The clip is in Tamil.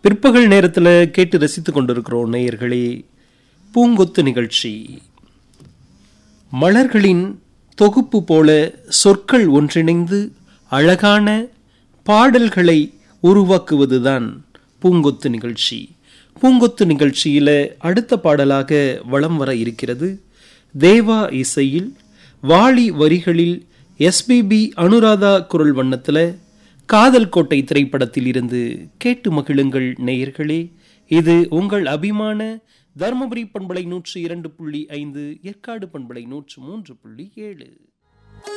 பிற்பகல் நேரத்தில் கேட்டு ரசித்துக் கொண்டிருக்கிறோம் நேயர்களே பூங்கொத்து நிகழ்ச்சி மலர்களின் தொகுப்பு போல சொற்கள் ஒன்றிணைந்து அழகான பாடல்களை உருவாக்குவதுதான் பூங்கொத்து நிகழ்ச்சி பூங்கொத்து நிகழ்ச்சியில அடுத்த பாடலாக வலம் வர இருக்கிறது தேவா இசையில் வாலி வரிகளில் எஸ்பிபி அனுராதா குரல் வண்ணத்தில் காதல் கோட்டை திரைப்படத்தில் இருந்து கேட்டு மகிழுங்கள் நேயர்களே இது உங்கள் அபிமான தருமபுரி பண்பலை நூற்று இரண்டு புள்ளி ஐந்து ஏற்காடு பண்பலை நூற்று மூன்று புள்ளி ஏழு